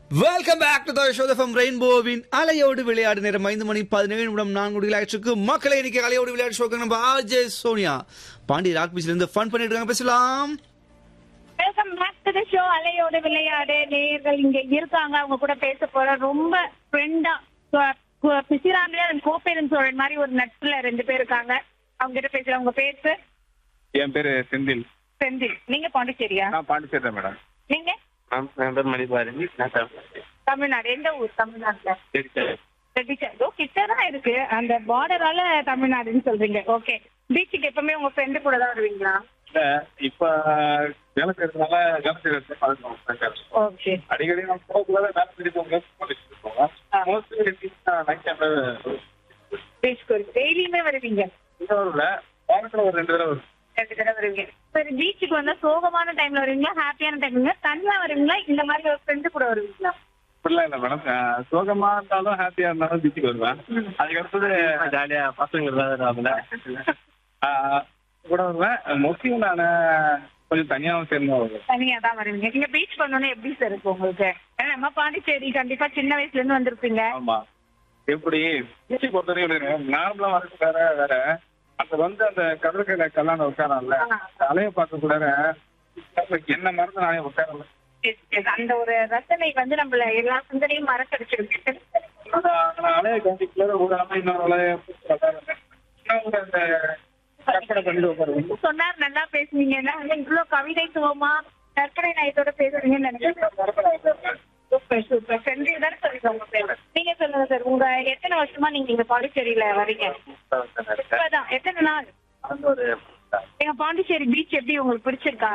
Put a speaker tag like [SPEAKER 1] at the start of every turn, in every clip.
[SPEAKER 1] Welcome back to the show from ரெயின்போவின் அலையோடு விளையாடு நேரம் ஐந்து மணி பதினேழு நிமிடம் நான்கு விளையாட்டுக்கு மக்களை இன்னைக்கு அலையோடு விளையாடு ஷோக்கு நம்ம ஆஜய் சோனியா பாண்டி ராக் பீச்ல இருந்து ஃபன் பண்ணிட்டு இருக்காங்க பேசலாம்
[SPEAKER 2] welcome back to the show அலையோட விளையாடு நேயர்கள் இங்க இருக்காங்க அவங்க கூட பேச போற ரொம்ப ஃப்ரெண்டா பிசிராமியா கோப்பேரன் சோழன் மாதிரி ஒரு நட்புல ரெண்டு பேர் இருக்காங்க அவங்க கிட்ட பேசலாம் உங்க பேர் சார்
[SPEAKER 3] என் பேரு செந்தில்
[SPEAKER 2] செந்தில் நீங்க பாண்டிச்சேரியா
[SPEAKER 3] நான் பாண்டிச்சேரி தான் மேடம்
[SPEAKER 2] நீங்க
[SPEAKER 4] மேம் என் பேர் மணிபாரதி நான் தமிழ்
[SPEAKER 2] தமிழ்நாடு எந்த ஊர் தமிழ்நாட்டுல
[SPEAKER 4] சரி சார்
[SPEAKER 2] ரெட்டிச்சா கிட்ட தான் இருக்கு அந்த பார்டரால தமிழ்நாடுன்னு சொல்றீங்க ஓகே பீச்சுக்கு எப்பவுமே உங்க ஃப்ரெண்டு கூட தான் வருவீங்களா
[SPEAKER 3] இல்ல இப்ப வேலை செய்யறதுனால வேலை செய்யறது பழக்கம் friends.
[SPEAKER 2] ஓகே
[SPEAKER 3] அடிக்கடி நம்ம போகக்குள்ள வேலை செஞ்சு போங்க மோஸ்ட்லி நைட் டைம்ல
[SPEAKER 2] பீச்சுக்கு டெய்லியுமே வருவீங்க
[SPEAKER 3] இல்ல வாரத்துல ஒரு ரெண்டு தடவை வரும்
[SPEAKER 2] ரெண்டு தடவை வருவீங்க சரி பீச்சுக்கு வந்தா சோகமான டைம்ல வருவீங்களா ஹாப்பியான டைம்ல தனியா வருவீங்களா இந்த மாதிரி ஒரு ஃப்ரெண்டு கூட வருவீங்களா
[SPEAKER 3] அப்படிலாம் இல்ல மேடம் சோகமா இருந்தாலும் ஹாப்பியா இருந்தாலும் பீச்சுக்கு வருவேன் அதுக்கு அடுத்தது
[SPEAKER 4] ஜாலியா பசங்க இருந்தாங்க
[SPEAKER 3] ஆஹ், கூட வருவேன் மோஸ்ட்லி நான் கொஞ்சம் தனியாவும் சேர்ந்து வருவேன்
[SPEAKER 2] தனியா தான் வருவீங்க நீங்க பீச் பண்ணோன்னே எப்படி சார் இருக்கு உங்களுக்கு ஏன்னா நம்ம பாண்டிச்சேரி கண்டிப்பா சின்ன வயசுல இருந்து வந்திருப்பீங்க
[SPEAKER 3] ஆமா எப்படி பீச்சு பொறுத்தவரைக்கும் நார்மலா வரது வேற வேற அங்க வந்து அந்த கடற்கரை கல்லான உட்காரம்ல அலைய பார்க்க கூட என்ன மறந்து நானே உட்காரல
[SPEAKER 2] Yes, yes. அந்த ஒரு ரசனை வந்து நம்மள எல்லா சிந்தனையும் மறக்கடிச்சிருக்கு
[SPEAKER 3] அந்த அந்த அலைய கண்டிக்குள்ள விடாம இன்னொரு அலைய இன்னொரு அந்த கற்பனை பண்ணிட்டு உட்காருவோம்
[SPEAKER 2] சொன்னார் நல்லா பேசுனீங்கன்னா இவ்வளவு கவிதை சுகமா கற்பனை நயத்தோட பேசுறீங்கன்னு நினைக்கிறேன் சூப்பர் சூப்பர் செஞ்சு தானே சொல்லுங்க உங்க பேர் நீங்க சொல்லுங்க சார் உங்க எத்தனை வருஷமா நீங்க இங்க பாண்டிச்சேரியில வரீங்க இப்பதான் எத்தனை நாள்
[SPEAKER 4] ஒரு
[SPEAKER 2] எங்க பாண்டிச்சேரி பீச் எப்படி உங்களுக்கு பிடிச்சிருக்கா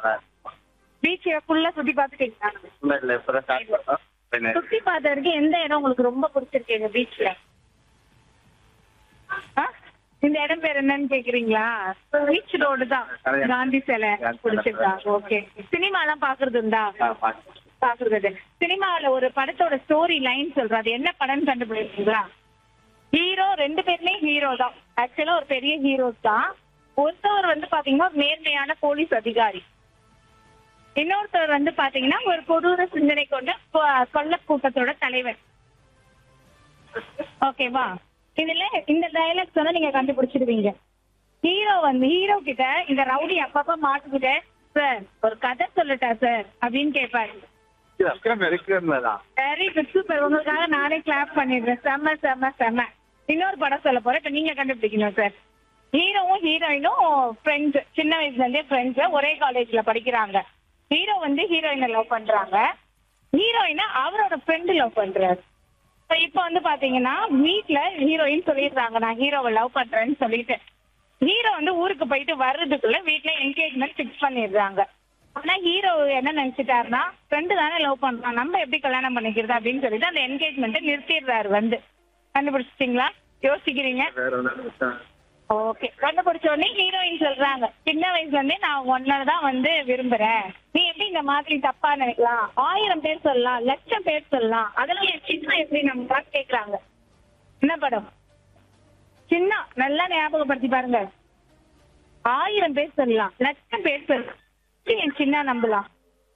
[SPEAKER 2] பீச் ஃபுல்லா சுத்தி பாத்துட்டீங்களா
[SPEAKER 4] இல்லை இப்போ ஸ்டார்ட் பண்ணோம் பின்ன
[SPEAKER 2] சுத்தி பார்த்த வரைக்கும் எந்த இடம் உங்களுக்கு ரொம்ப பிடிச்சிருக்கு எங்க பீச்ல இந்த இடம் பேர் என்னன்னு கேக்குறீங்களா பீச் ரோடு தான் காந்தி சிலை பிடிச்சிருக்கா ஓகே சினிமா எல்லாம் பாக்குறது உண்டா பாக்குறது சினிமாவுல ஒரு படத்தோட ஸ்டோரி லைன் சொல்றேன் அது என்ன படம்னு கண்டுபிடிச்சீங்களா ஹீரோ ரெண்டு பேருமே ஹீரோ தான் ஆக்சுவலா ஒரு பெரிய ஹீரோஸ் தான் ஒருத்தவர் வந்து பாத்தீங்கன்னா ஒரு நேர்மையான போலீஸ் அதிகாரி இன்னொருத்தவர் வந்து பாத்தீங்கன்னா ஒரு கொடூர சிந்தனை கொண்ட கொ- கொள்ள கூட்டத்தோட தலைவர் ஓகேவா இதுல இந்த டயலாக் சொன்னா நீங்க கண்டுபிடிச்சிடுவீங்க ஹீரோ வந்து ஹீரோ கிட்ட இந்த ரவுடி அப்பப்ப மாட்டுக்கிட்ட சார் ஒரு கதை சொல்லட்டா சார் அப்படின்னு கேட்பாரு
[SPEAKER 3] விக்ரம் விக்ரம் தான்
[SPEAKER 2] வெரி குட் சூப்பர் உங்களுக்காக நானே கிளாப் பண்ணிடுறேன் செம்ம செம்ம செம்ம இன்னொரு படம் சொல்ல போறேன் இப்ப நீங்க கண்டுபிடிக்கணும் சார் ஹீரோவும் ஹீரோயினும் ஃப்ரெண்ட்ஸ் சின்ன வயசுல இருந்தே ஃப்ரெண்ட்ஸ் ஒரே காலேஜ்ல படிக்கிறாங்க ஹீரோ வந்து ஹீரோயினை லவ் பண்றாங்க ஹீரோயினை அவரோட ஃப்ரெண்டு லவ் பண்றாரு So இப்போ வந்து பாத்தீங்கன்னா வீட்ல ஹீரோயின் சொல்லிடுறாங்க நான் ஹீரோவை லவ் பண்றேன்னு சொல்லிட்டு ஹீரோ வந்து ஊருக்கு போயிட்டு வர்றதுக்குள்ள வீட்ல என்கேஜ்மெண்ட் ஃபிக்ஸ் பண்ணிடுறாங்க ஆனா ஹீரோ என்ன நினைச்சிட்டாருன்னா ஃப்ரெண்டு தானே லவ் பண்றான் நம்ம எப்படி கல்யாணம் பண்ணிக்கிறது அப்படின்னு சொல்லிட்டு அந்த என்கேஜ்மெண்ட்டை நிறுத்திடுறாரு வந்து கண்டுபிடிச்சிட்டீங்களா யோசிக்கிறீங்க
[SPEAKER 3] வேற ஒன்று
[SPEAKER 2] ஓகே கண்டுபிடிச்ச உடனே ஹீரோயின் சொல்றாங்க சின்ன வயசுல இருந்தே நான் ஒன்னரை தான் வந்து விரும்புறேன் நீ எப்படி இந்த மாதிரி தப்பா நினைக்கலாம் ஆயிரம் பேர் சொல்லலாம் லட்சம் பேர் சொல்லலாம் அதெல்லாம் என் சின்ன எப்படி நம்ம பார்த்து கேக்குறாங்க என்ன படம் சின்ன நல்லா ஞாபகப்படுத்தி பாருங்க ஆயிரம் பேர் சொல்லலாம் லட்சம் பேர் சொல்லலாம் எப்படி என் சின்ன நம்பலாம்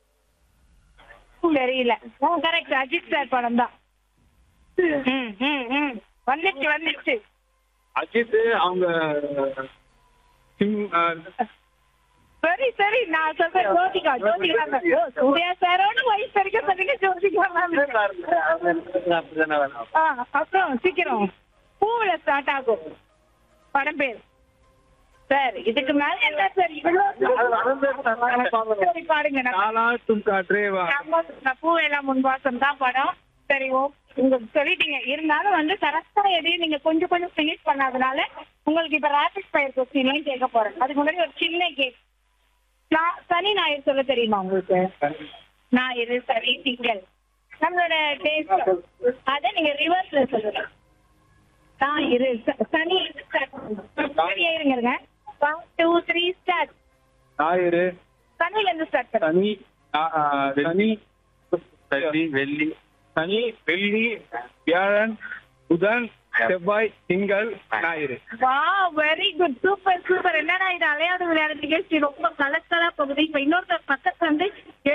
[SPEAKER 2] தெரியல கரெக்ட் அஜித் சார் படம் தான் ம் ம் ம் வந்துச்சு வந்துச்சு
[SPEAKER 3] அஜித் அவங்க சிம்
[SPEAKER 2] சரி சரி நான் சொல்றேன் ஜோதிகா ஜோதிகா மேம் சூர்யா சாரோட வயசு வரைக்கும் சொன்னீங்க ஜோதிகா மேம்
[SPEAKER 4] அப்படிதானே வேணும்
[SPEAKER 2] ஆ அப்புறம் சீக்கிரம் பூவுல ஸ்டார்ட் ஆகும் படம் பேர் சார் இதுக்கு மேல என்ன சார் இவ்வளவு சரி பாருங்க நான்
[SPEAKER 3] நானா தும் காற்றே வா
[SPEAKER 2] ஆமா, நான் பூவெல்லாம் முன்வாசம் தான் படம் சரி ஓ உங்களுக்கு சொல்லிட்டீங்க இருந்தாலும் வந்து கரெக்டா எதையும் நீங்க கொஞ்சம் கொஞ்சம் ஃபினிஷ் பண்ணாதனால உங்களுக்கு இப்ப ரேபிட் ஃபயர் கொஸ்டின்லாம் கேட்க போறேன் அதுக்கு முன்னாடி ஒரு சின்ன கேக் சனி ஞாயிறு சொல்ல தெரியுமா உங்களுக்கு ஞாயிறு சனி திங்கள் நம்மளோட டேஸ்ட் அத நீங்க ரிவர்ஸ்ல சொல்லுங்க ஞாயிறு ச- சனி சரி இருங்க ஒன் டூ த்ரீ ஸ்டார்ட்
[SPEAKER 3] ஞாயிறு
[SPEAKER 2] சனில இருந்து ஸ்டார்ட் பண்ணுங்க
[SPEAKER 3] சனி ஆ, ஆ, சனி
[SPEAKER 4] சரி வெள்ளி
[SPEAKER 3] சனி வெள்ளி வியாழன் புதன் செவ்வாய் திங்கள் ஞாயிறு
[SPEAKER 2] வா வெரி குட் சூப்பர் சூப்பர் என்னடா இது அலையாடு விளையாடு நிகழ்ச்சி ரொம்ப கலக்கலா போகுது இப்ப இன்னொருத்தர் பக்கத்துல வந்து